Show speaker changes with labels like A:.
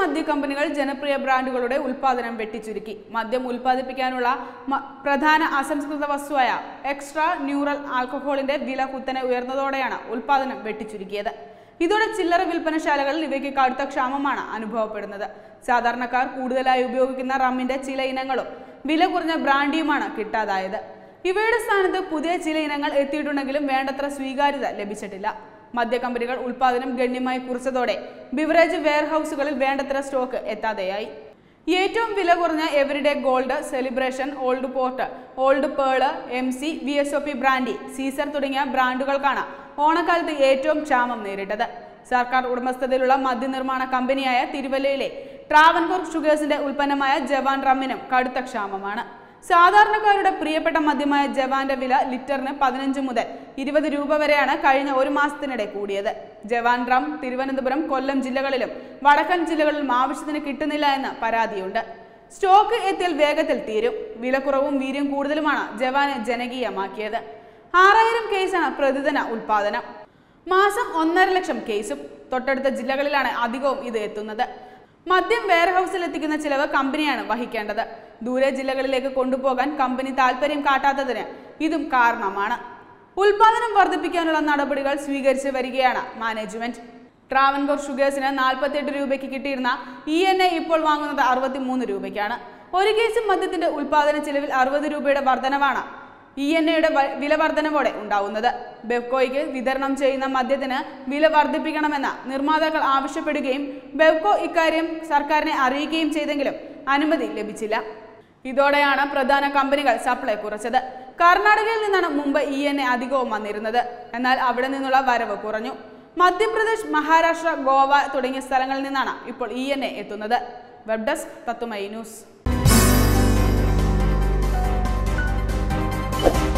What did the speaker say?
A: മദ്യ കമ്പനികൾ ജനപ്രിയ ബ്രാൻഡുകളുടെ ഉൽപ്പാദനം വെട്ടിച്ചുരുക്കി മദ്യം ഉൽപ്പാദിപ്പിക്കാനുള്ള മ- പ്രധാന അസംസ്കൃത വസ്തുവായ എക്സ്ട്രാ ന്യൂറൽ ആൽക്കഹോളിന്റെ വില കുത്തനെ ഉയർന്നതോടെയാണ് ഉൽപ്പാദനം വെട്ടിച്ചുരുക്കിയത് ഇതോടെ ചില്ലറ വിൽപ്പനശാലകളിൽ ഇവയ്ക്ക് കടുത്ത ക്ഷാമമാണ് അനുഭവപ്പെടുന്നത് സാധാരണക്കാർ കൂടുതലായി ഉപയോഗിക്കുന്ന റമ്മിന്റെ ചില ഇനങ്ങളും വില കുറഞ്ഞ ബ്രാൻഡിയുമാണ് കിട്ടാതായത് ഇവയുടെ സ്ഥാനത്ത് പുതിയ ചില ഇനങ്ങൾ എത്തിയിട്ടുണ്ടെങ്കിലും വേണ്ടത്ര സ്വീകാര്യത ലഭിച്ചിട്ടില്ല മദ്യക്കമ്പനികൾ ഉൽപ്പാദനം ഗണ്യമായി കുറച്ചതോടെ ബിവറേജ് വെയർഹൌസുകളിൽ വേണ്ടത്ര സ്റ്റോക്ക് എത്താതെയായി ഏറ്റവും വില കുറഞ്ഞ everyday gold celebration old port old pearl M C V S O P brandy Caesar തുടങ്ങിയ ബ്രാൻഡുകൾക്കാണ് ഓണക്കാലത്ത് ഏറ്റവും ക്ഷാമം നേരിട്ടത് സർക്കാർ ഉടമസ്ഥതയിലുള്ള മദ്യനിർമ്മാണ കമ്പനിയായ തിരുവല്ലയിലെ ട്രാവൻകൂർ ഷുഗേഴ്സിന്റെ ഉൽപ്പന്നമായ ജവാൻ റമ്മിനും കടുത്ത ക്ഷാമമാണ് സാധാരണക്കാരുടെ പ്രിയപ്പെട്ട മദ്യമായ ജവാന്റെ വില ലിറ്ററിന് പതിനഞ്ച് മുതൽ ഇരുപത് രൂപ വരെയാണ് കഴിഞ്ഞ ഒരു മാസത്തിനിടെ കൂടിയത് ജവാൻ റം തിരുവനന്തപുരം കൊല്ലം ജില്ലകളിലും വടക്കൻ ജില്ലകളിലും ആവശ്യത്തിന് കിട്ടുന്നില്ല എന്ന് പരാതിയുണ്ട് സ്റ്റോക്ക് എത്തിയാൽ വേഗത്തിൽ തീരും വിലക്കുറവും വീര്യം കൂടുതലുമാണ് ജവാനെ ജനകീയമാക്കിയത് ആറായിരം കേസാണ് പ്രതിദിന ഉൽപാദനം മാസം ഒന്നര ലക്ഷം കേസും തൊട്ടടുത്ത ജില്ലകളിലാണ് അധികവും ഇത് എത്തുന്നത് മദ്യം വെയർഹൌസിൽ എത്തിക്കുന്ന ചിലവ് കമ്പനിയാണ് വഹിക്കേണ്ടത് ദൂരെ ജില്ലകളിലേക്ക് കൊണ്ടുപോകാൻ കമ്പനി താല്പര്യം കാട്ടാത്തതിന് ഇതും കാരണമാണ് ഉൽപാദനം വർദ്ധിപ്പിക്കാനുള്ള നടപടികൾ സ്വീകരിച്ചു വരികയാണ് മാനേജ്മെന്റ് ട്രാവൻകൂർ ഷുഗേഴ്സിന് നാൽപ്പത്തിയെട്ട് രൂപയ്ക്ക് കിട്ടിയിരുന്ന ഇ എൻ എ ഇപ്പോൾ വാങ്ങുന്നത് അറുപത്തിമൂന്ന് രൂപയ്ക്കാണ് ഒരു കേസ് മദ്യത്തിന്റെ ഉൽപാദന ചെലവിൽ അറുപത് രൂപയുടെ വർധനവാണ് ഇ എൻ എയുടെ വില വർധനവോടെ ഉണ്ടാവുന്നത് ബെവ്കോയ്ക്ക് വിതരണം ചെയ്യുന്ന മദ്യത്തിന് വില വർദ്ധിപ്പിക്കണമെന്ന് നിർമ്മാതാക്കൾ ആവശ്യപ്പെടുകയും ബെവ്കോ ഇക്കാര്യം സർക്കാരിനെ അറിയിക്കുകയും ചെയ്തെങ്കിലും അനുമതി ലഭിച്ചില്ല ഇതോടെയാണ് പ്രധാന കമ്പനികൾ സപ്ലൈ കുറച്ചത് കർണാടകയിൽ നിന്നാണ് മുമ്പ് ഇ എൻ എ അധികവും വന്നിരുന്നത് എന്നാൽ അവിടെ നിന്നുള്ള വരവ് കുറഞ്ഞു മധ്യപ്രദേശ് മഹാരാഷ്ട്ര ഗോവ തുടങ്ങിയ സ്ഥലങ്ങളിൽ നിന്നാണ് ഇപ്പോൾ ഇ എൻ എ എത്തുന്നത് വെബ് ഡെസ്ക് തത്തുമൈ ന്യൂസ്